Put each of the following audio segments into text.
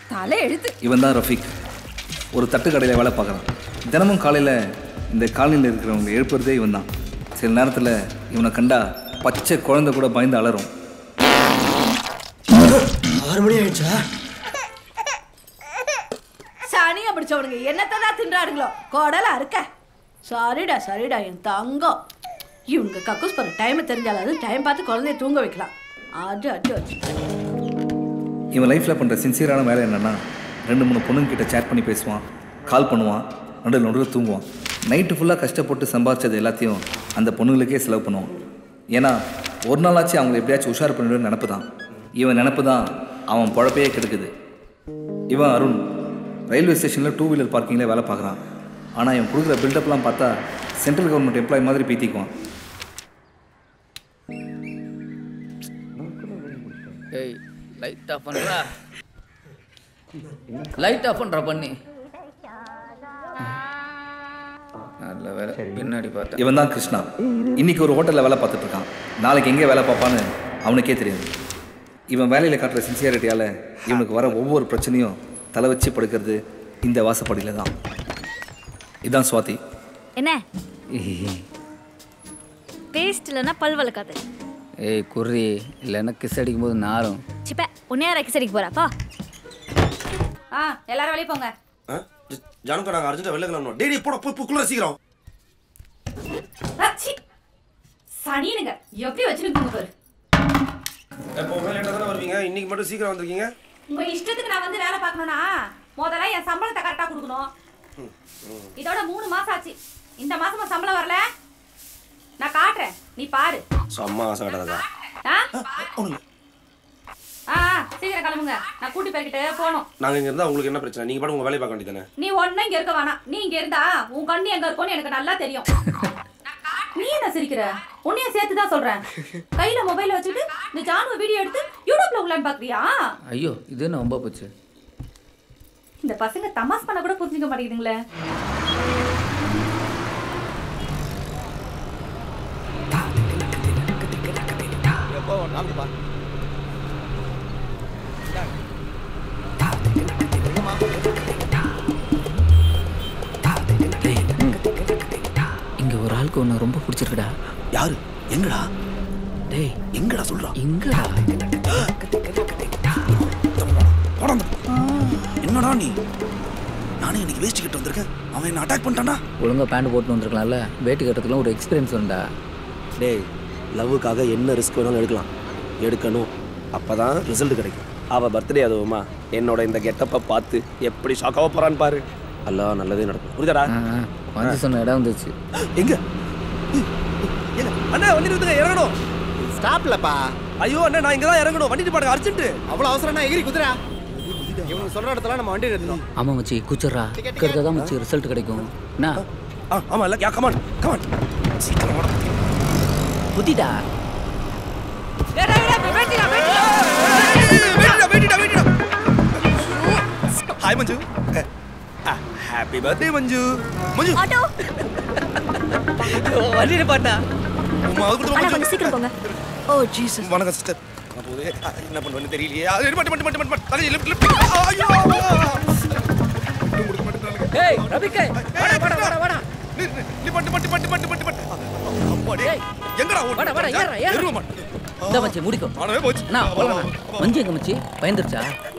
தலை எழுத்து இவன் தான் ரஃபீக் ஒரு தட்டு கடையில் வேலை பார்க்குறான் தினமும் காலையில் இந்த காலனியில் இருக்கிறவங்க எழுப்புறதே இவன் தான் சில நேரத்தில் இவனை கண்டா பச்சை குழந்தை கூட பயந்து அலறும் ஆறு மணி ஆயிடுச்சா சனியா பிடிச்சவனுங்க என்னத்தை தான் தின்றாடுங்களோ கோடலா இருக்க சரிடா சரிடா என் தங்கம் இவங்க கக்கூஸ் போகிற டைமை தெரிஞ்சாலாவது டைம் பார்த்து குழந்தைய தூங்க வைக்கலாம் அது அது அது இவன் லைஃப்பில் பண்ணுற சின்சியரான வேலை என்னென்னா ரெண்டு மூணு பொண்ணுங்க கிட்ட சேட் பண்ணி பேசுவான் கால் பண்ணுவான் நடுவில் நடுவில் தூங்குவான் நைட்டு ஃபுல்லாக கஷ்டப்பட்டு சம்பாதிச்சது எல்லாத்தையும் அந்த பொண்ணுங்களுக்கே செலவு பண்ணுவான் ஏன்னா ஒரு நாளாச்சும் அவங்களை எப்படியாச்சும் உஷார் பண்ணிடுன்னு நினப்பு தான் இவன் நினப்பு தான் அவன் பொழப்பையே கெடுக்குது இவன் அருண் ரயில்வே ஸ்டேஷனில் டூ வீலர் பார்க்கிங்கில் வேலை பார்க்குறான் ஆனால் இவன் கொடுக்குற பில்டப்லாம் பார்த்தா சென்ட்ரல் கவர்மெண்ட் எம்ப்ளாய் மாதிரி பீத்திக்குவான் ஏய் லைட் ஆஃப் பண்ணுறா லைட் ஆஃப் பண்ணுறா பண்ணி நல்ல வேலை பின்னாடி பார்த்தா இவன் தான் கிருஷ்ணா இன்னைக்கு ஒரு ஹோட்டலில் வேலை பார்த்துட்டு இருக்கான் நாளைக்கு எங்கே வேலை பார்ப்பான்னு அவனுக்கே தெரியாது இவன் வேலையில் காட்டுற சின்சியாரிட்டியால் இவனுக்கு வர ஒவ்வொரு பிரச்சனையும் தலை வச்சு படுக்கிறது இந்த வாசப்படியில் தான் இதான் சுவாதி என்ன பேஸ்ட் இல்லைன்னா பல் வளர்க்காது ஏய் குறி இல்லைன்னா கிஸ் அடிக்கும் போது நாரும் சிப்ப உன்னையா ரக்கி சரிக்கு போறாப்பா ஆ எல்லாரும் வெளியே போங்க ஜானுக்கா நாங்கள் அர்ஜென்ட்டாக வெளில கிளம்பணும் டேடி போட போய் புக்குள்ள சீக்கிரம் அச்சி. சனியனுங்க எப்படி வச்சிருக்கீங்க பாரு எப்போ லேட்டாக தானே வருவீங்க இன்னைக்கு மட்டும் சீக்கிரம் வந்திருக்கீங்க உங்க இஷ்டத்துக்கு நான் வந்து வேலை பார்க்கணும்னா முதல்ல என் சம்பளத்தை கரெக்டாக கொடுக்கணும் இதோட மூணு மாசம் ஆச்சு இந்த மாசமா சம்பளம் வரல நான் காட்டுறேன் நீ பாரு செம்ம ஆசை கட்டதா ஆ ஆ ஆ, சீக்கிரம் கிளம்புங்க நான் கூட்டி போய்கிட்டு போகணும் நாங்கள் இங்கே இருந்தால் உங்களுக்கு என்ன பிரச்சனை நீங்கள் பாட்டு உங்கள் வேலையை பார்க்க வேண்டியதானே நீ ஒன்னும் இங்க இருக்க வேணாம் நீ இங்க இருந்தா உன் கண்ணு எங்க இருக்கும்னு எனக்கு நல்லா தெரியும் நீ என்ன சிரிக்கிற உன்னைய சேர்த்து தான் சொல்றேன் கையில மொபைல் வச்சுட்டு இந்த ஜானுவ வீடியோ எடுத்து யூடியூப்ல உள்ளான்னு பாக்குறியா ஐயோ இது என்ன ரொம்ப போச்சு இந்த பசங்க தமாஸ் பண்ண கூட புரிஞ்சுக்க மாட்டேங்குதுங்களே இங்கே ஒரு ஆளுக்கு ஒன்று ரொம்ப பிடிச்சிருக்குடா யாரு எங்கடா டேய் எங்கடா சொல்றா எங்கடா என்னடா நீ நானே இன்னைக்கு வேஸ்ட் கிட்ட வந்திருக்கேன் அவன் என்ன அட்டாக் பண்ணிட்டானா ஒழுங்கா பேண்ட் போட்டு வந்திருக்கலாம்ல வேட்டு கட்டத்துக்குலாம் ஒரு எக்ஸ்பீரியன்ஸ் உண்டா டேய் லவ்வுக்காக என்ன ரிஸ்க் வேணாலும் எடுக்கலாம் எடுக்கணும் அப்பதான் ரிசல்ட் கிடைக்கும் அவ பர்த்டே அதுவுமா என்னோட இந்த கெட்டப்பை பார்த்து எப்படி ஷாக் ஆக போறான்னு பாரு அல்லா நல்லதே நடக்கும் புரியுதாடா ஆ ஆ, வந்து சொன்ன இடம் வந்துச்சு எங்க எங்க? அண்ணா வண்டி நிறுத்துங்க இறங்கணும் ஸ்டாப்லப்பா ஐயோ அண்ணா நான் இங்க தான் இறங்கணும் வண்டி பாடுங்க அர்ஜென்ட் அவ்வளவு அவசரம்னா எகிரி குதிரா இவங்க சொல்ற இடத்துல நம்ம வண்டி நிறுத்தணும் ஆமாம் மச்சி குச்சிட்றா இருக்கிறதா தான் மச்சி ரிசல்ட் கிடைக்கும் என்ன ஆ ஆமா இல்ல யா கமான் கமான் சீக்கிரம் வாடா புத்திடா வெயிட்டா வெயிட்டா வெயிட்டா hi Manju happy birthday Manju Manju auto வண்டிட்டு பாட்டா உமா அது கொடுத்து ஆனா மஞ்சு கொஞ்சம் சீக்கிரம் போங்க ஓ ஜீசஸ் வணக்கம் சிஸ்டர் போதே என்ன பண்ணுவேன்னு தெரியலையே அது மட்டு மட்டு மட்டு மட்டு தலை லிஃப்ட் லிஃப்ட் ஐயோ ஏய் ரபிகே வாடா வாடா வாடா வாடா நீ மட்டு மட்டு மட்டு மட்டு மட்டு மட்டு அம்மாடி எங்கடா ஓடு வாடா, வாடா, ஏறுடா, ஏறுடா. எருவ மாட்டு இந்த மச்சி முடிக்கும் ஆனவே போச்சு அண்ணா போலாம் மஞ்சி எங்க மச்சி பயந்துருச்சா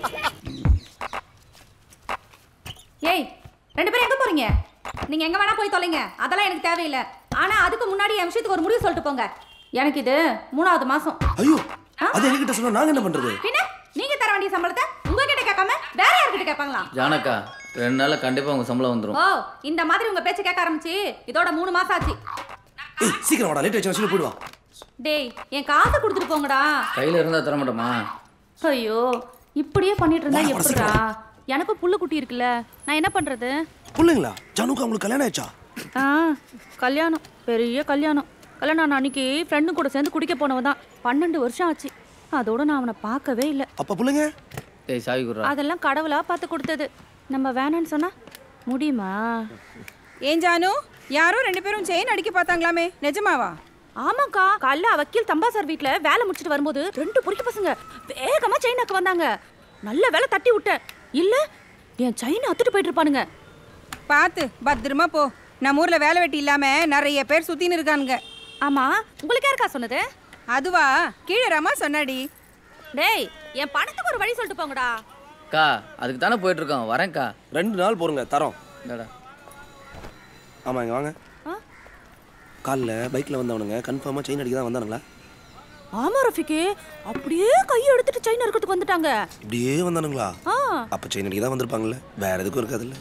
ஏய் ரெண்டு பேரும் எங்க போறீங்க நீங்க எங்க வேணா போய் தொலைங்க அதெல்லாம் எனக்கு தேவையில்லை ஆனா அதுக்கு முன்னாடி என் விஷயத்துக்கு ஒரு முடிவு சொல்லிட்டு போங்க எனக்கு இது மூணாவது மாசம் ஐயோ ஆ? அது என்கிட்ட சொன்னா நாங்க என்ன பண்றது பின்ன நீங்க தர வேண்டிய சம்பளத்தை உங்ககிட்ட கேட்காம வேற யார்கிட்ட கேட்பாங்களா ஜானக்கா ரெண்டு நாள்ல கண்டிப்பா உங்க சம்பளம் வந்துரும் ஓ இந்த மாதிரி உங்க பேச்ச கேட்க ஆரம்பிச்சு இதோட மூணு மாசம் ஆச்சு ஏய் சீக்கிரம் வாடா லேட் ஆச்சு வச்சுட்டு போயிடுவா டேய் என் காசை கொடுத்துட்டு போங்கடா கையில இருந்தா தர மாட்டோமா ஐயோ இப்படியே பண்ணிட்டு இருந்தா வாடா, வாடா, எப்படிடா எனக்கும் புள்ள குட்டி இருக்குல்ல நான் என்ன பண்றது புள்ளைங்களா ஜானுக்கு அவங்களுக்கு கல்யாணம் ஆயிடுச்சா ஆ கல்யாணம் பெரிய கல்யாணம் கல்யாணம் ஆன அன்னைக்கு ஃப்ரெண்டு கூட சேர்ந்து குடிக்க போனவன் தான் பன்னெண்டு வருஷம் ஆச்சு அதோட நான் அவனை பார்க்கவே இல்லை அப்ப புள்ளைங்க ஏய் சாவி குடுறா அதெல்லாம் கடவுளா பார்த்து கொடுத்தது நம்ம வேணான்னு சொன்னா முடியுமா ஏன் ஜானு யாரோ ரெண்டு பேரும் செயின் அடிக்க பார்த்தாங்களாமே நிஜமாவா ஆமாக்கா காலைல வக்கீல் தம்பா சார் வீட்ல வேலை முடிச்சிட்டு வரும்போது ரெண்டு பொறுக்கி பசங்க வேகமா செயின் அக்க வந்தாங்க நல்ல வேலை தட்டி விட்டேன் இல்ல என் செயின் அத்துட்டு போயிட்டு இருப்பானுங்க பார்த்து பத்திரமா போ நம்ம ஊர்ல வேலை வெட்டி இல்லாம நிறைய பேர் சுத்தின்னு இருக்கானுங்க ஆமா உங்களுக்கு யாருக்கா சொன்னது அதுவா கீழே ரமா சொன்னாடி டேய் என் பணத்துக்கு ஒரு வழி சொல்லிட்டு போங்கடா அக்கா அதுக்கு தானே போயிட்டு இருக்கோம் வரேன்க்கா ரெண்டு நாள் போருங்க தரோம் இந்தாடா ஆமாம் இங்கே வாங்க காலைல பைக்கில் வந்தவனுங்க கன்ஃபார்மாக செயின் அடிக்க தான் வந்தானுங்களா ஆமா ரஃபிக்கு அப்படியே கையை எடுத்துட்டு செயின் இருக்கிறதுக்கு வந்துட்டாங்க இப்படியே வந்தானுங்களா ஆ அப்போ செயின் அடிக்க தான் வந்திருப்பாங்கல்ல வேற எதுக்கும் இருக்காதுல்ல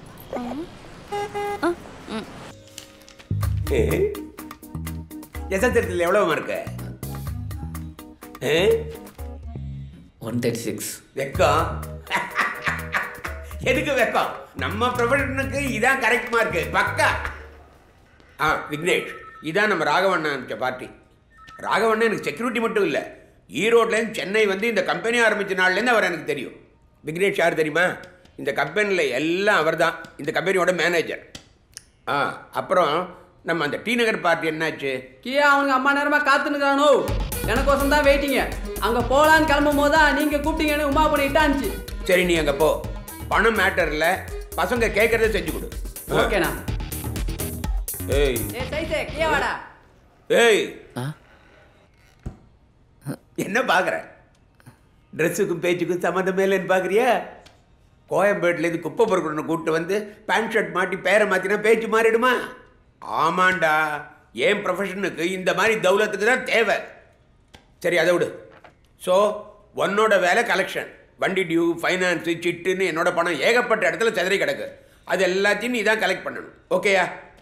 எஸ்எஸ்எல்சியில் எவ்வளோ மார்க்கு ஒன் தேர்ட்டி சிக்ஸ் வெக்கம் எதுக்கு வெக்கம் நம்ம ப்ரொஃபஷனுக்கு இதான் கரெக்ட் மார்க்கு பக்கா ஆ விக்னேஷ் இதான் நம்ம ராகவண்ணா அனுப்பிச்ச பார்ட்டி ராகவண்ணா எனக்கு செக்யூரிட்டி மட்டும் இல்லை ஈரோட்லேருந்து சென்னை வந்து இந்த கம்பெனி ஆரம்பித்த நாள்லேருந்து அவர் எனக்கு தெரியும் விக்னேஷ் யார் தெரியுமா இந்த கம்பெனியில் எல்லாம் அவர் தான் இந்த கம்பெனியோட மேனேஜர் ஆ அப்புறம் நம்ம அந்த டி நகர் பார்ட்டி என்னாச்சு கீழே அவனுங்க அம்மா நேரமா காத்துனுக்கானோ எனக்கோசம் தான் வெயிட்டிங்க அங்க போலான்னு கிளம்பும் போது தான் நீங்க கூப்பிட்டீங்கன்னு உமா பண்ணி இட்டாச்சு சரி நீ அங்கே போ பணம் மேட்டரில் பசங்க கேட்குறத செஞ்சு கொடு ஆ. ஓகேண்ணா ஏய் ஏ சைசே கீழே வாடா ஏய் என்ன பார்க்குற ட்ரெஸ்ஸுக்கும் பேச்சுக்கும் சம்மந்தமே இல்லைன்னு பார்க்குறியா கோயம்பேட்டிலேருந்து குப்பை பொறுக்கணும்னு கூப்பிட்டு வந்து பேண்ட் ஷர்ட் மாட்டி பேரை மாற்றினா பேச்சு மாறிடுமா ஆமாண்டா என் ப்ரொஃபஷனுக்கு இந்த மாதிரி தௌலத்துக்கு தான் தேவை சரி அதை விடு ஸோ உன்னோட வேலை கலெக்ஷன் வண்டி டியூ ஃபைனான்ஸு சிட்டுன்னு என்னோட பணம் ஏகப்பட்ட இடத்துல சிதறி கிடக்கு அது எல்லாத்தையும் நீ தான் கலெக்ட் பண்ணணும் ஓகேயா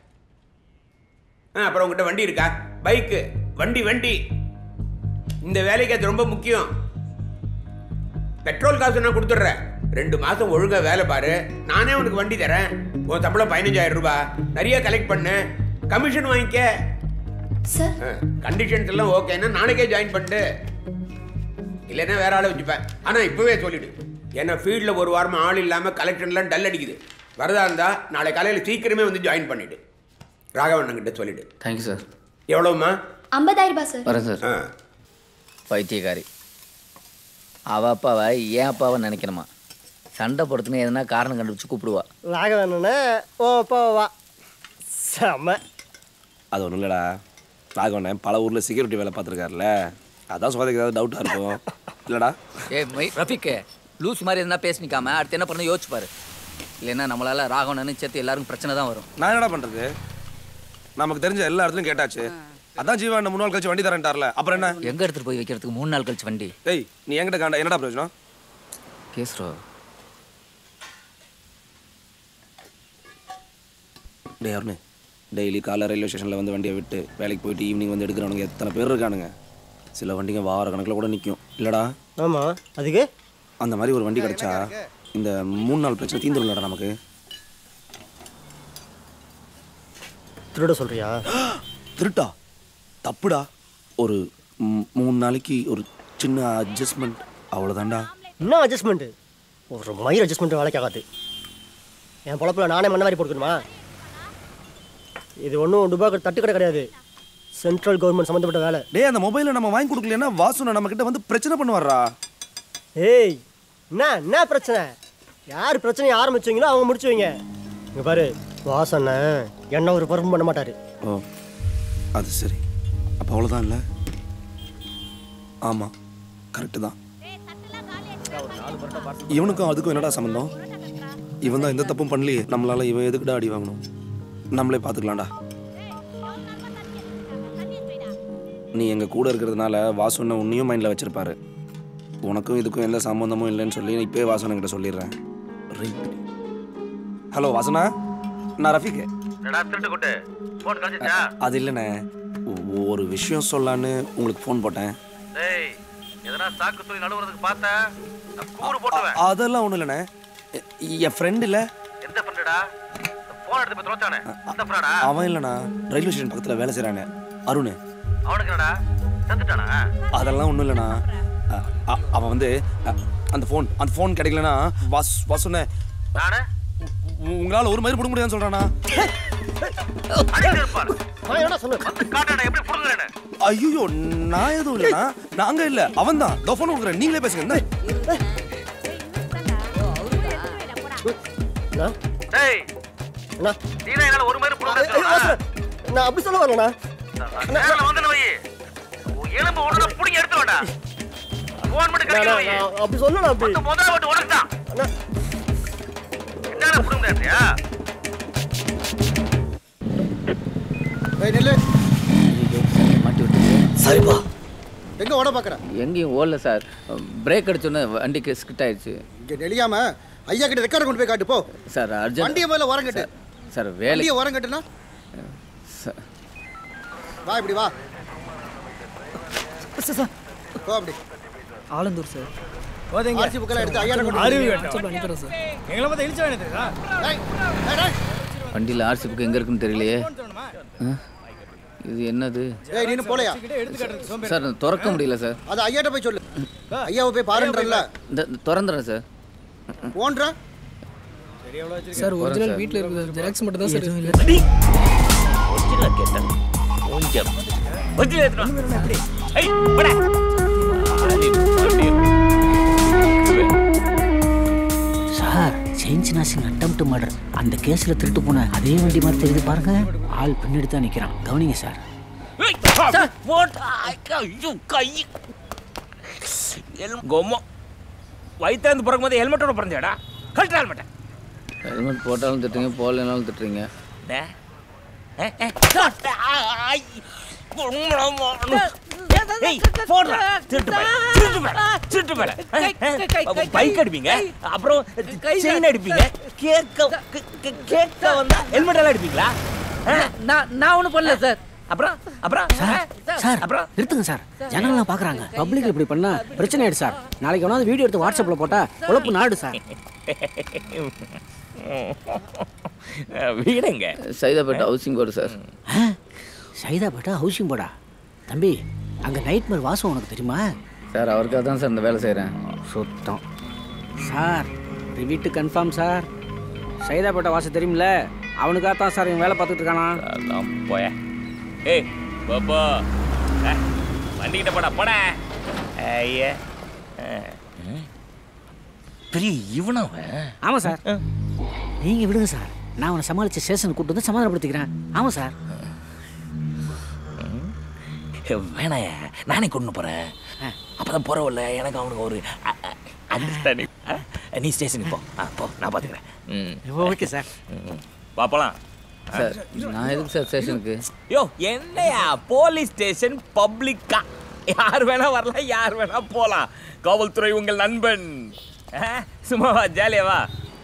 ஆ அப்புறம் உங்ககிட்ட வண்டி இருக்கா பைக்கு வண்டி வண்டி இந்த வேலைக்கு அது ரொம்ப முக்கியம் பெட்ரோல் காசு நான் கொடுத்துட்றேன் ரெண்டு மாசம் ஒழுங்கா வேலை பாரு நானே உனக்கு வண்டி தரேன் உன் சம்பளம் பதினஞ்சாயிரம் ரூபாய் நிறைய கலெக்ட் பண்ணு கமிஷன் வாங்கிக்க சார் கண்டிஷன்ஸ் எல்லாம் ஓகேன்னா நாளைக்கே ஜாயின் பண்ணிட்டு இல்லைன்னா வேற ஆளை வச்சுப்பேன் ஆனால் இப்போவே சொல்லிடு ஏன்னா ஃபீல்டில் ஒரு வாரமா ஆள் இல்லாமல் கலெக்ஷன்லாம் டல் அடிக்குது வரதா இருந்தா நாளை காலையில் சீக்கிரமே வந்து ஜாயின் பண்ணிடு ராகவண்ணன் கிட்ட சொல்லிடு தேங்க்யூ சார் எவ்வளோம்மா ஐம்பதாயிரம் ரூபாய் சார் வரேன் சார் ஆ பைத்தியக்காரி அவ அப்பாவை ஏன் அப்பாவை நினைக்கணுமா சண்டை படுத்துன்னு எதனா காரணம் கண்டுபிடிச்சு கூப்பிடுவா ராகவண்ணனே ஓ போவா செம்ம அது ஒன்றும் இல்லைடா ராகவண்ணன் பல ஊரில் செக்யூரிட்டி வேலை பார்த்துருக்காருல அதான் சுவாதிக்கு ஏதாவது டவுட்டாக இருக்கும் இல்லைடா ஏ மை ரஃபிக்கு லூஸ் மாதிரி எதனா பேசினிக்காம அடுத்து என்ன பண்ண யோசிச்சு பாரு இல்லைன்னா நம்மளால ராகவனன்னு சேர்த்து எல்லாருக்கும் பிரச்சனை தான் வரும் நான் என்னடா பண்ணுறது நமக்கு தெரிஞ்ச எல்லா இடத்துலையும் கேட்டாச்சு அதான் ஜீவா என்ன மூணு நாள் கழிச்சு வண்டி தரேன்ட்டார்ல அப்புறம் என்ன எங்க எடுத்துட்டு போய் வைக்கிறதுக்கு மூணு நாள் கழிச்சு வண்டி டேய் நீ என்கிட்ட காண்டா என்னடா பிரயோஜனம் கேஸ்ரோ டேய் அருண் டெய்லி காலைல ரயில்வே ஸ்டேஷனில் வந்து வண்டியை விட்டு வேலைக்கு போயிட்டு ஈவினிங் வந்து எடுக்கிறவனுங்க எத்தனை பேர் இருக்கானுங்க சில வண்டிங்க வார கணக்கில் கூட நிற்கும் இல்லைடா ஆமாம் அதுக்கு அந்த மாதிரி ஒரு வண்டி கிடைச்சா இந்த மூணு நாள் பிரச்சனை தீந்துரும்லடா நமக்கு திருட சொல்றியா திருட்டா தப்புடா ஒரு ம், மூணு நாளைக்கு ஒரு சின்ன அட்ஜஸ்ட்மெண்ட் அவ்வளோதான்டா என்ன அட்ஜஸ்ட்மெண்ட்டு ஒரு மயிர் அட்ஜஸ்ட்மெண்ட் வேலைக்கு ஆகாது என் பொழப்பில் நானே மண்ண மாதிரி போட்டுக்கணுமா இது ஒன்றும் துபாய் தட்டு கடை கிடையாது சென்ட்ரல் கவர்மெண்ட் சம்மந்தப்பட்ட வேலை டேய் அந்த மொபைலை நம்ம வாங்கி கொடுக்கலன்னா வாசு நம்ம கிட்ட வந்து பிரச்சனை பண்ணுவாரா ஏய் என்ன என்ன பிரச்சனை யார் பிரச்சனையை ஆரம்பிச்சீங்களோ அவங்க முடிச்சு வைங்க இங்க பாரு வாசனை என்ன ஒரு பருப்பு பண்ண மாட்டாரு ஓ அது சரி அப்போ அவ்வளோதான் இல்லை ஆமாம் கரெக்டு தான் இவனுக்கும் அதுக்கும் என்னடா சம்மந்தம் இவன் தான் எந்த தப்பும் பண்ணலையே நம்மளால இவன் எதுக்குடா அடி வாங்கணும் நம்மளே பார்த்துக்கலாம்டா நீ எங்கள் கூட இருக்கிறதுனால வாசுனை உன்னையும் மைண்டில் வச்சிருப்பாரு உனக்கும் இதுக்கும் எந்த சம்மந்தமும் இல்லைன்னு சொல்லி இப்போயே வாசனங்கிட்ட சொல்லிடுறேன் ஹலோ வாசனா நான் ரஃபீக் அது இல்லைண்ணே ஒ- ஒரு விஷயம் சொல்லலான்னு உங்களுக்கு ஃபோன் போட்டேன் அ- அதெல்லாம் ஒன்றும் இல்லைண்ணே எ- என் ஃப்ரெண்ட் இல்லை அவன் இல்லைண்ணா ரயில்வே ஸ்டேஷன் பக்கத்தில் வேலை செய்கிறானே அருண் அதெல்லாம் ஒன்றும் இல்லைண்ணா அ- அ- அவன் வந்து அ, அந்த ஃபோன் அந்த ஃபோன் கிடைக்கலனா வாஸ் வாசுண்ணே உங்களால் ஒரு மாதிரி பிடிக்க முடியாதுன்னு சொல்கிறானா ஐயோ நான் எதுவும் இல்லைண்ணா நாங்க இல்ல அவன் தான் ஃபோன் கொடுக்குறேன் நீங்களே பேசுங்க இந்தா. அண்ணா டேய் அண்ணா நீ தான் என்னால ஒரு மாதிரி புடுங்க ஐயோ, வாசன, நான் அப்படி சொல்ல வரலண்ணா நேரில் வந்து வை உன் எலும்பு உடனே புடிங்க எடுத்து வேண்டா போன் மட்டும் நான் கிடைக்கல வை நான் அப்படி சொல்லலாம் அப்படி மொத்த முதல் ஓட்டு உடச்சுட்டான் அண்ணா என்னடா புடுங்க இருந்தியா நெல்லு மாட்டி விட்டு சரிப்பா எங்க ஓட பாக்குற எங்கேயும் ஓடல சார் பிரேக் அடிச்சோன்னே வண்டிக்கு ஸ்கிட் ஆயிடுச்சு இங்க நெளியாம ஐயா கிட்ட ரெக்கார்டு கொண்டு போய் காட்டு போ சார் அர்ஜென்ட் வண்டியை முதல்ல ஓரம் கட்டு சார் வேலை வண்டியை ஓரம் கட்டுனா சார் வா இப்படி வா சார் போ அப்படி ஆலந்தூர் சார் ஆர்சி புக்கெல்லாம் எடுத்து ஐயா கொண்டு அறிவு போய் வேண்டாம் அனுப்புறேன் சார் எங்களை பார்த்தா இழிச்சா வேணும் டேய் டேய், டேய் வண்டியில் ஆர்சி புக்கு எங்கே இருக்குன்னு தெரியலையே ஆ? இது என்னது ஏய் நீனு போலையா சார் நான் திறக்க முடியல சார் அது ஐயாட்ட போய் சொல்லு ஐயாவை போய் பாருன்றல்ல இந்த இந்த திறந்துடுறேன் சார் போன்றா சார் ஒரிஜினல் வீட்டில் இருக்குது ஜெராக்ஸ் மட்டும் தான் சார் இல்லை ஒரிஜினல் கேட்டேன் கொஞ்சம் ஒரிஜினல் எடுத்துட்டு வா. ஐய், போடா. ஆடி, ஆடி. Sir chain nothing attempt to murder அந்த கேஸில் திருட்டு போன அதே வண்டி மாதிரி தெரியுது பாருங்க ஆள் பின்னாடி தான் நிற்கிறான் கவனிங்க சார் ஏய், சார், போட்டு, ஐயோ, கை. எலும் கொம்மோ. வயித்தாந்து பிறக்கும் போது ஹெல்மெட்டோட பிறந்தேடா கழட்டு ஹெல்மெட்டை ஹெல்மெட் போட்டாலும் திட்டுறீங்க போடலைனாலும் திட்டுறீங்க டே. ஏ, ஏ, சாப்பிட்ட, ஆ, ஐ. உம்மா, ஏய், போடுறா. திருட்டு பயல, திருட்டு பயல, திருட்டு பயல. பைக் அடிப்பீங்க அப்புறம் செயின் அடிப்பீங்க கேட்க கே- கே- கேட்க வந்தா ஹெல்மெட் எல்லாம் அடிப்பீங்களா நான் நான் ஒன்றும் பண்ணல சார் அப்புறம் அப்புறம் சார் அப்புறம் நிறுத்துங்க சார் ஜனங்கள்லாம் பார்க்குறாங்க பப்ளிக் இப்படி பண்ணா பிரச்சனை ஆயிடுச்சு சார் நாளைக்கு எவனாவது வீடியோ எடுத்து வாட்ஸ்அப்பில் போட்டா குழப்பு நாடு சார் வீடுங்க சைதாப்பேட்டை ஹவுசிங் போர்டு சார் சைதாப்பேட்டா ஹவுசிங் போடா தம்பி அங்கே நைட்மேர் வாசம் உனக்கு தெரியுமா சார் அவருக்காக தான் சார் இந்த வேலை செய்கிறேன் சுத்தம் சார் ரிவீட்டு கன்ஃபார்ம் சார் சைதாப்பேட்டை வாசம் தெரியுமில்ல அவனுக்காக தான் சார் இவன் வேலை பார்த்துட்டு இருக்கானா அதான் போய ஏய் பாபா வண்டிக்கிட்ட போடா போடா ஐயா பெரிய இவனவன் ஆமாம் சார் நீங்கள் விடுங்க சார் நான் அவனை சமாளித்து ஸ்டேஷனுக்கு கூட்டு வந்து சமாதானப்படுத்திக்கிறேன் ஆமாம் சார் வேணாயா நானே கொண்டு போறேன் அப்பதான் போறவில்ல எனக்கு அவனுக்கு ஒரு அண்டர்ஸ்டாண்டிங் நீ ஸ்டேஷனுக்கு போ ஆ, போ நான் பாத்துக்கிறேன் ம் ஓகே சார் வா போலாம் சார் நான் எதுக்கு சார் ஸ்டேஷனுக்கு யோ என்னையா போலீஸ் ஸ்டேஷன் பப்ளிக்கா யார் வேணா வரலாம் யார் வேணா போலாம் காவல்துறை உங்கள் நண்பன் ஆ, சும்மா வா ஜாலியா வா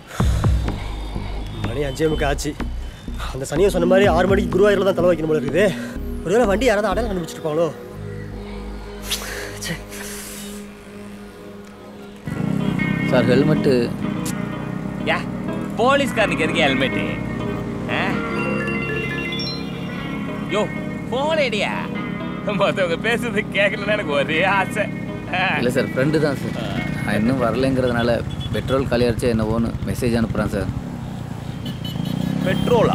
மணி அஞ்சே முக்கா ஆச்சு அந்த சனியை சொன்ன மாதிரி ஆறு மணிக்கு குருவாயூரில் தான் தலை வைக்கணும் போல இருக்குது ஒருவேளை வண்டி யாராவது அடையாளம் கண்டுபிடிச்சிருப்பாங்களோ சார் ஹெல்மெட்டு யா போலீஸ்காரனுக்கு எதுக்கு ஹெல்மெட்டு யோ போன் ஐடியா மற்றவங்க பேசுறது கேட்கலன்னு எனக்கு ஒரே ஆசை ஆ. இல்லை சார் ஃப்ரெண்டு தான் சார் நான் இன்னும் வரலைங்கிறதுனால பெட்ரோல் காலியாகிடுச்சா என்னவோன்னு மெசேஜ் அனுப்புகிறேன் சார் பெட்ரோலா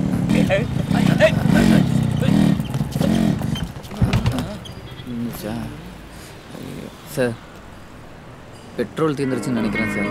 இருந்துச்சா ஐயோ. சார் பெட்ரோல் தீர்ந்துருச்சுன்னு நினைக்கிறேன் சார்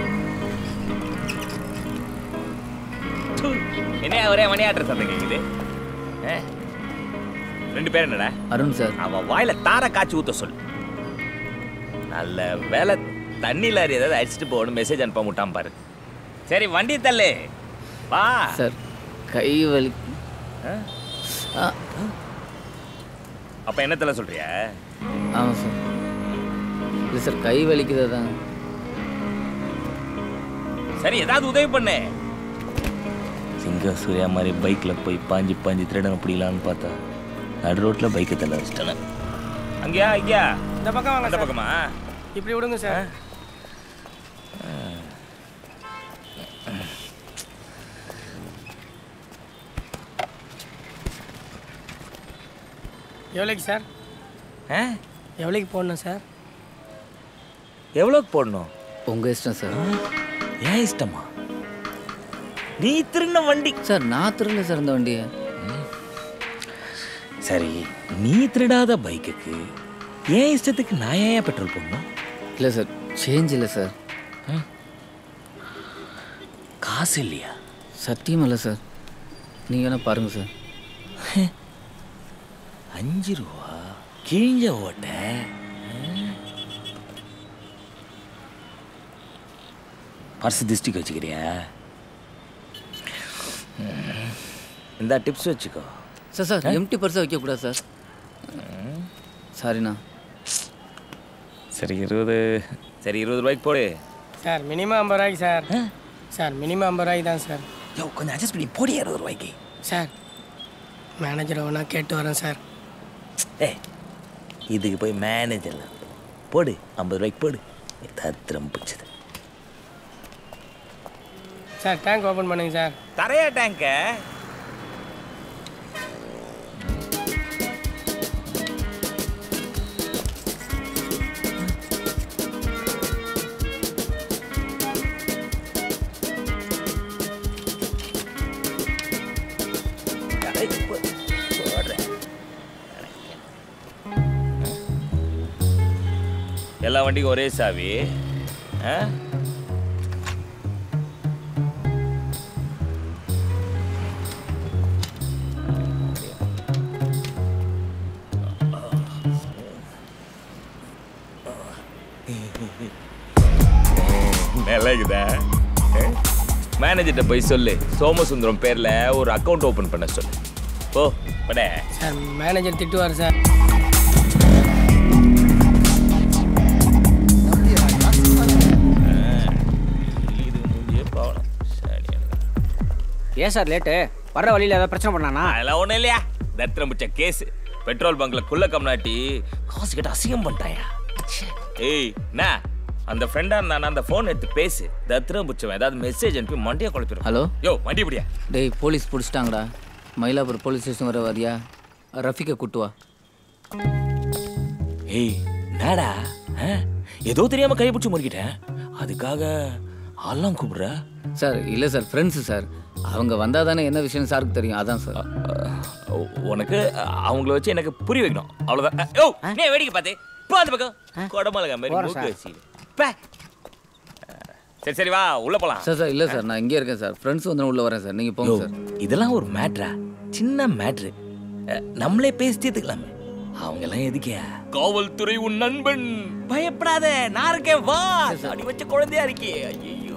என்ன ஒரே மணியாட்டுற சத்தம் கேக்குது ஆ? ரெண்டு பேர் என்னடா அருண் சார் அவன் வாயில தார காய்ச்சி ஊத்த சொல்லு நல்ல வேலை தண்ணி லாரி ஏதாவது அடிச்சுட்டு போகணும் மெசேஜ் அனுப்ப முட்டான் பாரு சரி வண்டி தள்ளு வா சார் கை வலி ஆ அப்ப என்ன தள்ள சொல்றியா ஆமாம் சார் இல்லை சார் கை வலிக்குது தான் சரி ஏதாவது உதவி பண்ணு சிங்க சூர்யா மாதிரி பைக்ல போய் பாஞ்சு பாஞ்சு திருடனை பிடிக்கலான்னு பார்த்தா நடு ரோட்ல பைக்கை தள்ள வச்சிட்டேன் அங்கேயா இங்கேயா இந்த பக்கம் வாங்க அந்த பக்கமா இப்படி விடுங்க சார் எவ்வளோக்கு சார் ஆ? எவ்வளோக்கு போடணும் சார் எவ்வளோக்கு போடணும் உங்கள் இஷ்டம் சார் ஏன் இஷ்டமா நீ திருடின வண்டி சார் நான் திருடல சார் இந்த வண்டியை சரி நீ திருடாத பைக்குக்கு ஏன் இஷ்டத்துக்கு நான் ஏன் பெட்ரோல் போடணும் இல்லை சார் சேஞ்ச் இல்லை சார் காசு இல்லையா சத்தியம் இல்லை சார் நீங்கள் வேணால் பாருங்கள் சார் அஞ்சு ரூபா கிழிஞ்ச ஓட்டை பர்ஸ் திஷ்டிக்கு வச்சுக்கிறியா ம். இந்த டிப்ஸ் வச்சுக்கோ சார் சார் எம்டி பர்ஸை வைக்கக்கூடாது சார் சாரிண்ணா சரி இருபது சரி இருபது ரூபாய்க்கு போடு சார் மினிமம் ஐம்பது ரூபாய்க்கு சார் சார் மினிமம் ஐம்பது ரூபாய்க்கு தான் சார் யோ கொஞ்சம் அட்ஜஸ்ட் பண்ணி போடி இருபது ரூபாய்க்கு சார் மேனேஜரை வேணா கேட்டு வரேன் சார் ஏ இதுக்கு போய் மேனேஜர்ல போடு ஐம்பது ரூபாய்க்கு போடு தத்திரம் பிடிச்சது சார் டேங்க் ஓப்பன் பண்ணுங்க சார் தரையா டேங்க எல்லா வண்டிக்கும் ஒரே சாவி ஆ நிலைக்குதா மேனேஜர்கிட்ட போய் சொல்லு சோமசுந்தரம் பேர்ல ஒரு அக்கவுண்ட் ஓபன் பண்ண சொல்லு ஓ பட சார் மேனேஜர் திட்டுவார் சார் இது முடிஞ்சே போகலாம் ஏன் சார் லேட்டு வர்ற வழியில் ஏதாவது பிரச்சனை பண்ணானா அதெல்லாம் ஒண்ணும் இல்லையா தத்திரம் பிடிச்ச கேஸ் பெட்ரோல் பங்க்ல குள்ள கம்னாட்டி காசு கிட்ட அசிங்கம் பண்ணிட்டாயா ச்சே. ஏய் என்ன அந்த ஃப்ரெண்டா இருந்தானா அந்த ஃபோன் எடுத்து பேசு தத்திரம் பிடிச்சவன் ஏதாவது மெசேஜ் அனுப்பி மண்டியை குழப்பிடும் ஹலோ யோ வண்டி பிடியா டேய் போலீஸ் பிடிச்சிட்டாங்கடா மயிலாப்பூர் போலீஸ் ஸ்டேஷன் வர வரியா ரஃபிகை கூட்டு வா ஏய் என்னடா ஆ? ஏதோ தெரியாம கை பிடிச்சி முறுக்கிட்டேன் அதுக்காக ஆள்லாம் கூப்பிடுற சார் இல்லை சார் ஃப்ரெண்ட்ஸு சார் அவங்க வந்தால் தானே என்ன விஷயம் சாருக்கு தெரியும் அதான் சார் உனக்கு அவங்கள வச்சு எனக்கு புரிய வைக்கணும் அவ்வளவுதான் அ, யோ நீ வேடிக்கை பார்த்தே போ அந்த பக்கம் கொடமலக மாதிரி போறேன் மூக்கு சார். வச்சு பே. சரி சரி வா உள்ள போலாம் சார் சார் இல்லை சார் நான் இங்கே இருக்கேன் சார் ஃப்ரெண்ட்ஸ் வந்து உள்ளே வரேன் சார் நீங்கள் போங்க யோ, சார் இதெல்லாம் ஒரு மேட்ரா சின்ன மேட்ரு நம்மளே பேசி தீர்த்துக்கலாமே அவங்க எல்லாம் எதுக்கே காவல்துறை உன் நண்பன் பயப்படாத நான் இருக்கேன் வா அடி வச்ச குழந்தையா இருக்கே ஐயோ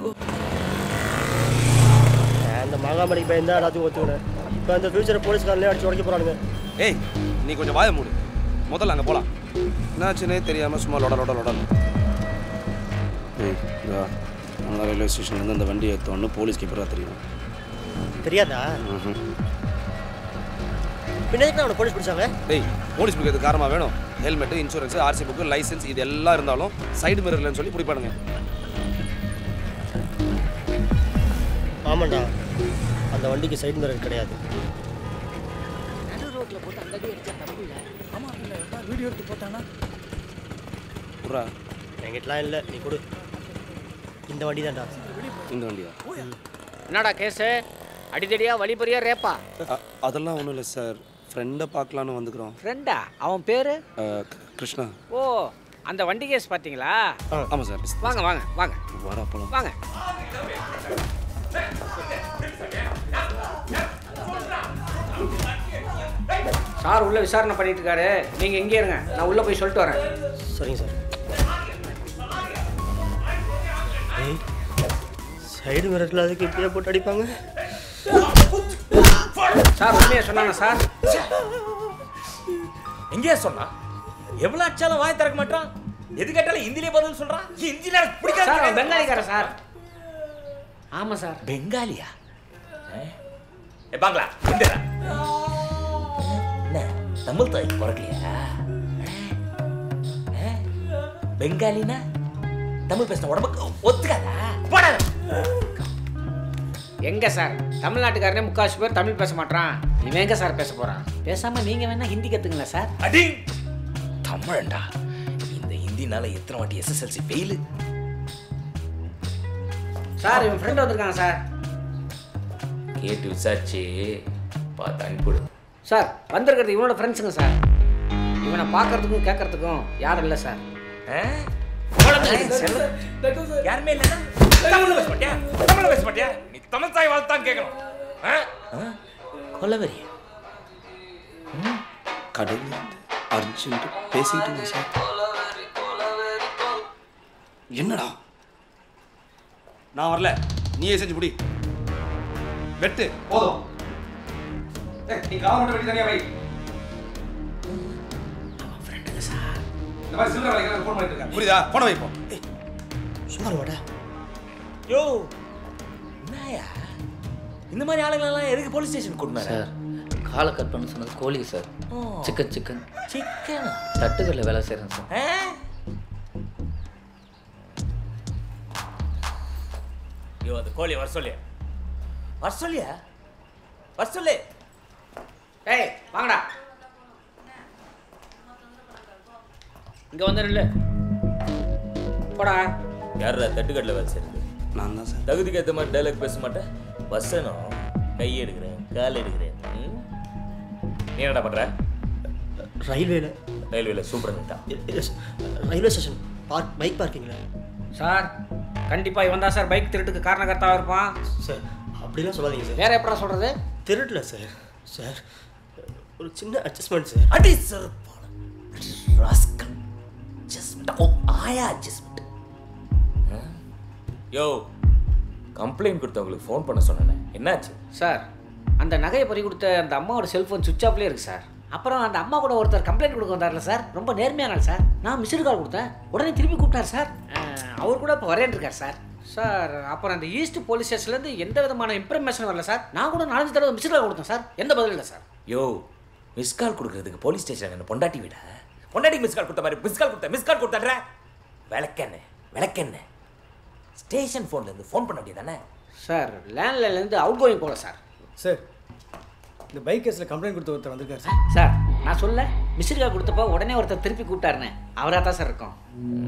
அந்த மாங்காமணிக்கு பயந்தா எல்லாத்தையும் ஒத்துக்கினேன் இப்போ அந்த ஃபியூச்சர் போலீஸ்காரங்களே அடிச்சு உடைக்க போகிறானுங்க ஏய் நீ கொஞ்சம் வாய மூடு முதல்ல அங்கே போகலாம் என்னாச்சுன்னே தெரியாமல் சும்மா லொட லொட லொட ஏய் இதா அந்த ரயில்வே ஸ்டேஷன்லேருந்து அந்த வண்டி ஏற்றோன்னு போலீஸ்க்கு எப்படா தெரியும் தெரியாதா ம்ஹும். பின்ன எதுக்கு அவனை போலீஸ் பிடிச்சாங்க டேய் போலீஸ் பிடிக்கிறது காரணமாக வேணும் helmet insurance RC book licence இது எல்லாம் இருந்தாலும் சைடு மிரர் இல்லைன்னு சொல்லி பிடிப்பானுங்க ஆமாண்டா அந்த வண்டிக்கு சைடு மிரர் கிடையாது ரோட்டில் போட்டு அந்த அடி அடிச்சா தப்பு இல்லை ஆமாம் இல்லை வீடியோ எடுத்து போட்டானா புறா என்கிட்டலாம் இல்லை நீ கொடு இந்த வண்டி தான்டா இந்த வண்டியா என்னடா கேஸு அடிதடியா வழிபறியா ரேப்பா அ- அதெல்லாம் ஒன்றும் இல்லை சார் ஃப்ரெண்டை பார்க்கலான்னு வந்துக்கிறோம் ஃப்ரெண்டா அவன் பேரு அஹ், க- கிருஷ்ணா ஓ அந்த வண்டி கேஸ் பார்த்தீங்களா ஆமாம் சார் வாங்க வாங்க வாங்க வாடா போலாம் வாங்க சார் உள்ள விசாரணை பண்ணிட்டு இருக்காரு நீங்க இங்கே இருங்க நான் உள்ள போய் சொல்லிட்டு வரேன் சரிங்க சார் ஏய் சைடு மிரட்டில் அதுக்கு இப்படியே போட்டு அடிப்பாங்க சார் உண்மையை சொன்னாங்க சார் எங்கேயா சொன்னா எவ்வளவு அச்சாலும் வாய் திறக்க மாட்டான் எது கேட்டாலும் ஹிந்திலே பதில் சொல்றான் ஹிந்தில எனக்கு பிடிக்காது சார் அவன் பெங்காலிக்காரன் சார் ஆமா சார் பெங்காலியா ஏ பாங்களா இந்தடா என்ன தமிழ் தாய் பிறக்கலையா ஆ? பெங்காலினா தமிழ் பேசின உடம்புக்கு ஒத்துக்காதா போடா எங்க சார் தமிழ்நாட்டுக்காரனே முக்காசு பேர் தமிழ் பேச மாட்டான் இவன் எங்க சார் பேச போறான் பேசாம நீங்க வேணா ஹிந்தி கத்துங்களேன் சார் அடி தமிழண்டா இந்த ஹிந்தினால எத்தனை வாட்டி எஸ்எஸ்எல்சி ஃபெயிலு சார் இவன் ஃப்ரெண்ட் வந்திருக்காங்க சார் கேட்டு விசாரிச்சு பார்த்து அனுப்பிவிடு சார் வந்திருக்கிறது இவனோட ஃப்ரெண்ட்ஸுங்க சார் இவனை பார்க்கறதுக்கும் கேட்கறதுக்கும் யாரும் இல்லை சார் யாருமே இல்லைன்னா தமிழ்ல பேச மாட்டியா தமிழ்ல பேச மாட்டியா நீ தமிழ்தாய் வாழ்த்தான் கேட்கணும் ஆ? கொலவெறி கடவுள் அர்ஜென்ட் பேசிட்டு இருந்தேன் சார் என்னடா நான் வரல நீயே செஞ்சு முடி வெட்டு போதும் ஏய், நீ கால் மட்டும் வெட்டி தனியா வை இந்த மாதிரி சில்லறை வேலைக்கு ஃபோன் பண்ணிட்டு இருக்கேன் புரியுதா போன வைப்போம் சுமார் வாடா யோ என்னயா இந்த மாதிரி ஆளுங்களெல்லாம் எதுக்கு போலீஸ் ஸ்டேஷன் கூட்டினாரு சார் காலை கட் பண்ண சொன்னது கோழி சார் ஓ. சிக்கன் சிக்கன் சிக்கன் தட்டுக்கல்ல வேலை செய்கிறேன் சார் யோ அந்த கோழி வர சொல்லியா வர சொல்லியா வர சொல்லு டேய் வாங்கடா இங்க வந்துடுல போடா யாரா தட்டுக்கடல வேலை செய்யுது நான் தான் சார் தகுதிக்கு ஏற்ற மாதிரி டைலாக் பேச மாட்டேன் வசனம் கை எடுக்கிறேன் கால் எடுக்கிறேன் ம்? நீ என்னடா பண்ற ரயில்வேல ரயில்வேல super railway station park bike பார்க்கிங்ல சார் கண்டிப்பா இவன் தான் சார் பைக் திருட்டுக்கு காரணகர்த்தாவா இருப்பான் சார் அப்படிலாம் சொல்லாதீங்க சார் வேற எப்படா சொல்றது திருடல சார் சார் ஒரு சின்ன அட்ஜஸ்ட்மெண்ட் சார் அடி சார் ராஸ்கல் அட்ஜஸ்ட்மெண்ட் ஓ ஆயா அட்ஜஸ்ட்மெண்ட் யோ கம்ப்ளைண்ட் கொடுத்தவங்களுக்கு ஃபோன் பண்ண சொன்னேன் என்னாச்சு சார் அந்த நகையை பறி கொடுத்த அந்த அம்மாவோட செல்ஃபோன் சுவிச் ஆஃப்லேயே இருக்கு சார் அப்புறம் அந்த அம்மா கூட ஒருத்தர் கம்ப்ளைண்ட் கொடுக்க வந்தார்ல சார் ரொம்ப நேர்மையான ஆள் சார் நான் மிஸ்டு கால் கொடுத்தேன் உடனே திருப்பி கூப்பிட்டார் சார் அஹ், அவர் கூட இப்போ வரேன் இருக்கார் சார் சார் அப்புறம் அந்த ஈஸ்ட் போலீஸ் ஸ்டேஷன்லேருந்து எந்த விதமான இன்ஃபர்மேஷன் வரல சார் நான் கூட நாலஞ்சு தடவை மிஸ்டு கால் கொடுத்தேன் சார் எந்த பதிலும் இல்லை சார் யோ மிஸ் கால் கொடுக்கறதுக்கு போலீஸ் ஸ்டேஷன் என்ன பொண்டாட்டி விட பொண்டாட்டி மிஸ் கால் கொடுத்த மாதிரி மிஸ் கால் கொடுத்த மிஸ் கால் கொடுத்தட்ற விளக்கெண்ண விளக்கெண்ண ஸ்டேஷன் ஃபோன்ல இருந்து ஃபோன் பண்ண வேண்டியதானே சார் லேண்ட்லைன்லேருந்து அவுட் கோயிங் போகல சார் சார் இந்த பைக் கேஸில் கம்ப்ளைண்ட் கொடுத்த ஒருத்தர் வந்திருக்காரு சார் சார் நான் சொல்ல மிஸ்டு கால் கொடுத்தப்போ உடனே ஒருத்தர் திருப்பி கூப்பிட்டாருன்னு அவராக தான் சார் இருக்கும்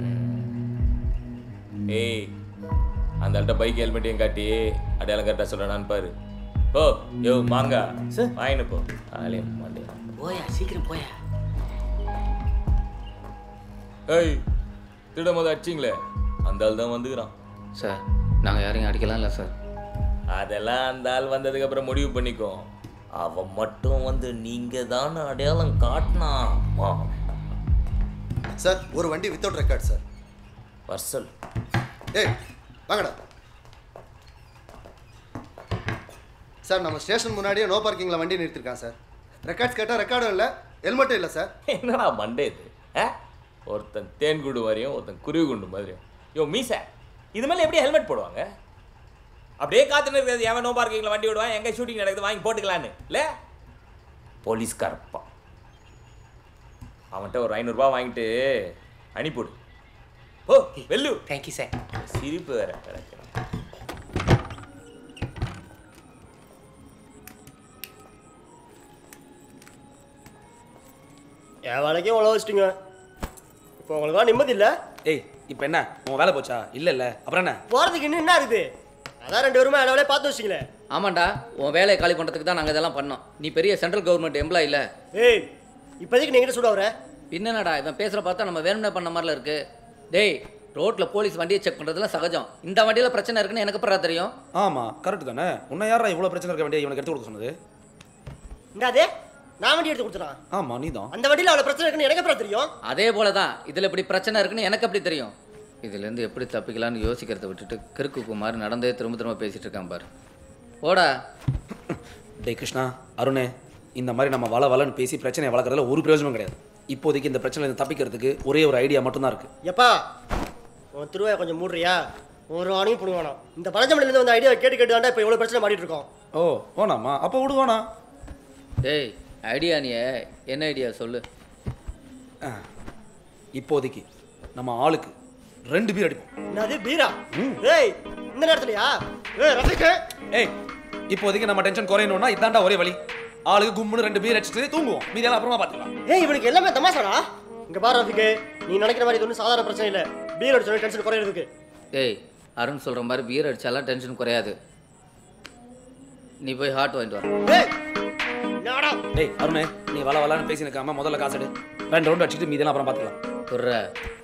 ஏய் அந்த ஆள்கிட்ட பைக் ஹெல்மெட்டையும் காட்டி அடையாளம் கரெக்டாக சொல்லணான்னு பாரு ஓ யோ மாங்கா சார் வாங்கினு போ ஆலயம் மாண்டே போயா சீக்கிரம் போயா ஏய் திடம் போது அடிச்சிங்களே அந்த ஆள் தான் வந்துக்கிறான் சார் நாங்கள் யாரையும் அடிக்கலாம் இல்லை சார் அதெல்லாம் அந்த ஆள் வந்ததுக்கு அப்புறம் முடிவு பண்ணிக்கோ அவன் மட்டும் வந்து நீங்க தான் அடையாளம் காட்டினா சார் ஒரு வண்டி வித்தவுட் ரெக்கார்ட் சார் வர்சல் ஏய் வாங்கடா சார் நம்ம ஸ்டேஷன் முன்னாடியே நோ பார்க்கிங்கில் வண்டி நிறுத்திருக்கான் சார் ரெக்கார்ட்ஸ் கேட்டால் ரெக்கார்டும் இல்லை ஹெல்மெட்டும் இல்லை சார் என்னடா மண்டே இது ஆ? ஒருத்தன் தேன் குண்டு மாதிரியும் ஒருத்தன் குருவி குண்டு மாதிரியும் யோ மீச இது மேலே எப்படி ஹெல்மெட் போடுவாங்க அப்படியே காத்து இருக்கிறது எவன் நோ பார்க்கிங்கில் வண்டி விடுவான் எங்கே ஷூட்டிங் நடக்குது வாங்கி போட்டுக்கலான்னு இல்லை போலீஸ்காரப்பா அவன்கிட்ட ஒரு ஐநூறுரூபா வாங்கிட்டு அனுப்பிவிடு ஓ வெல்லு தேங்க்யூ சார் சிரிப்பு வேற கிடக்கு என் வேலைக்கே உழவு வச்சிட்டீங்க இப்போ உங்களுக்கு நிம்மதி இல்லை ஏய் இப்போ என்ன உன் வேலை போச்சா இல்லை இல்லை அப்புறம் என்ன போகிறதுக்கு இன்னும் என்ன இருக்குது அதான் ரெண்டு பேருமே வேலையே பார்த்து வச்சிங்களே ஆமாண்டா உன் வேலையை காலி பண்ணுறதுக்கு தான் நாங்கள் இதெல்லாம் பண்ணோம் நீ பெரிய சென்ட்ரல் கவர்மெண்ட் எம்ப்ளாய் இல்லை ஏய் இப்போதைக்கு நீங்கள் சொல்ல வர என்னடா இவன் பேசுகிற பார்த்தா நம்ம வேணும்னே பண்ண மாதிரில இருக்கு டேய் ரோட்டில் போலீஸ் வண்டியை செக் பண்ணுறதுலாம் சகஜம் இந்த வண்டியில் பிரச்சனை இருக்குன்னு எனக்கு அப்புறம் தெரியும் ஆமாம் கரெக்ட் தானே உன்னை யாரா இவ்வளோ பிரச்சனை இருக்க வேண்டிய இவனுக்கு எடுத்து கொடுக்க சொன்னது என்னது நான் வண்டி எடுத்து கொடுத்துறான் ஆமாம் நீ தான் அந்த வண்டியில் அவ்வளோ பிரச்சனை இருக்குன்னு எனக்கு அப்புறம் தெரியும் அதே போல தான் இதில் இப்படி பிரச்சனை இருக்குன்னு எனக்கு அப்படி தெரியும் இதுலேருந்து எப்படி தப்பிக்கலாம்னு யோசிக்கிறத விட்டுட்டு கிறுக்கு குமார் நடந்தே திரும்ப திரும்ப பேசிட்டு இருக்கான் பாரு ஓடா டேய் கிருஷ்ணா அருணே இந்த மாதிரி நம்ம வள வளன்னு பேசி பிரச்சனையை வளர்க்குறதுல ஒரு பிரயோஜனம் கிடையாது இப்போதைக்கு இந்த பிரச்சனையில தப்பிக்கிறதுக்கு ஒரே ஒரு ஐடியா மட்டும்தான் இருக்கு எப்பா உன் திருவாயை கொஞ்சம் மூடுறியா ஒரு ஆணையும் பிடுவானோ இந்த பழஞ்சமலையிலேருந்து வந்த ஐடியாவை கேட்டு கேட்டு தாண்டா இப்போ இவ்வளோ பிரச்சனை மாட்டிட்டு இருக்கோம் ஓ வேணாமா அப்போ விடுவானா டேய் ஐடியா நீ என்ன ஐடியா சொல்லு இப்போதைக்கு நம்ம ஆளுக்கு ரெண்டு பேர் அடிப்போம் என்னது பீரா ஏய் இந்த நேரத்துலயா ஏய் ரசிக்கு ஏய் இப்போதைக்கு நம்ம டென்ஷன் குறையணும்னா இதாண்டா ஒரே வழி ஆளுக்கு கும்முன்னு ரெண்டு பேர் அடிச்சுட்டு தூங்குவோம் மீதியெல்லாம் அப்புறமா பார்த்துக்கலாம் ஏய் இவனுக்கு எல்லாமே தமாசாடா இங்க பாரு ரஃபிக்கு நீ நினைக்கிற மாதிரி இது ஒன்றும் சாதாரண பிரச்சனை இல்லை பீர் அடிச்சோட டென்ஷன் குறையிறதுக்கு டேய் அருண் சொல்கிற மாதிரி பியர் அடிச்சாலாம் டென்ஷன் குறையாது நீ போய் ஹாட் வாங்கிட்டு வர ஏய் என்னடா டேய் அருணே நீ வள வளன்னு பேசி நிற்காம முதல்ல காசு எடு ரெண்டு ரவுண்ட் அடிச்சுட்டு மீதியெல்லாம் அப்புறம் பார்த்துக்கலாம் குர்ற